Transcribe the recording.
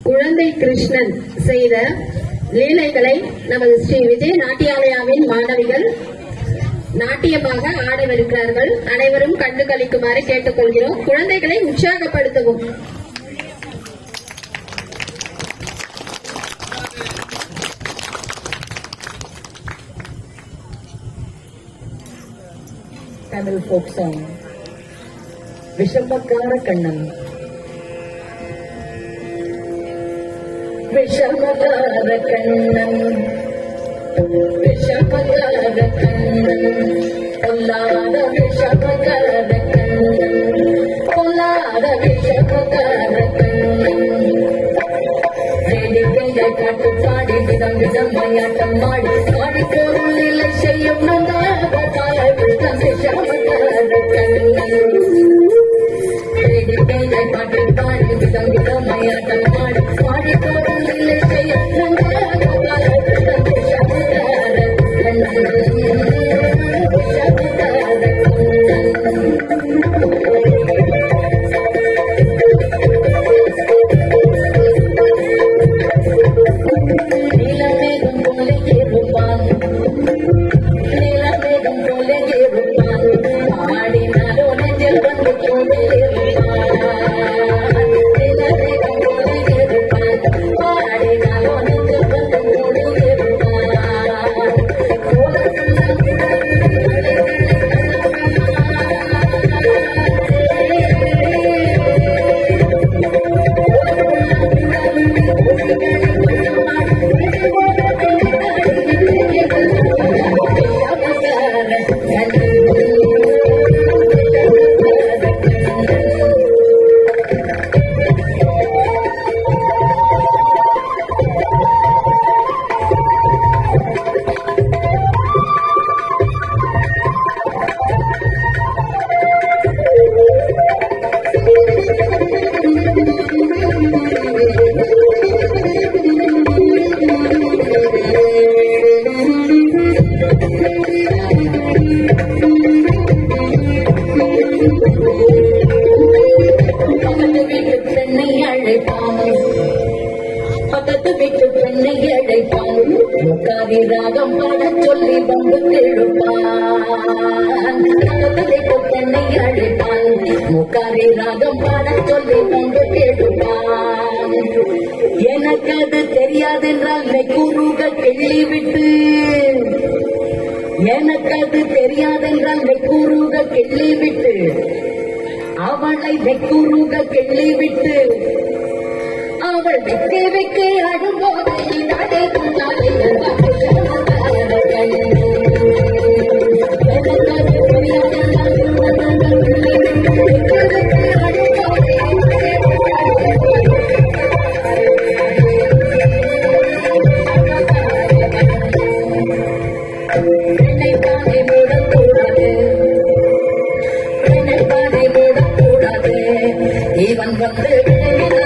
குழந்தை கிருஷ்ணன் செய்த லீலைகளை நமது ஸ்ரீ விஜய் நாட்டியாலயாவின் மாணவிகள் நாட்டியமாக ஆடவிருக்கிறார்கள் அனைவரும் கண்டு கழிக்குமாறு கேட்டுக்கொள்கிறோம் குழந்தைகளை உற்சாகப்படுத்தவும் தமிழ் ஃபோக் சாங் விஷமக்கார கண்ணன் விஷமக்கார கண்ணன் விஷமக்கார கண்ணன் பொல்லாத விஷமக்கார கண்ணன் பொல்லாத விஷமக்கார கண்ணன் வேடிக்கையை காட்டு பாடி விதம் விதம் மயாட்டம் மாடி பாடி பொருள் இல்லை செய்யும் நந்தாத தாழ்வுத்தம் விஷமக்கார கண்ணன் வேடிக்கையை காட்டு பாடி விதம் விதம் மயாட்டம் மாடி பாடி பொருள் இல்லை செய்யும் நந்தாத தாழ்வுத்தம் விஷமக்கார கண்ணன் விஷமக்கார கண்ணன் நீலமேகம் போல இருப்பான் நீலமேகம் போல இருப்பான் ஆடினாலோ நெஞ்சில் வந்து கொண்டே இருப்பான் நீலமேகம் போல இருப்பான் ஆடினாலோ நெஞ்சில் வந்து கொண்டே பக்கத்து வீட்டு பெண்ணை அழைப்பான் பக்கத்து வீட்டு பெண்ணை அழைப்பான் முக்காதி ராகம் பாட சொல்லி வந்து எழுப்பான் பக்கத்து வீட்டு பெண்ணை அழைப்பான் முக்காதி ராகம் பாட சொல்லி வந்து எழுப்பான் எனக்கு அது தெரியாதென்றால் நெக்குருக கிள்ளி விட்டு எனக்கு அது தெரியாதென்றால் நெக்குருக கிள்ளி விட்டு அவளை வெக்குருக கிள்ளி விட்டு அவள் வெக்கே வெக்கே அழும்போது நடை கொண்டாலே என்னை தானே மூடக்கூடாது என்னை தானே மூடக்கூடாது இவன் வந்து விளங்கின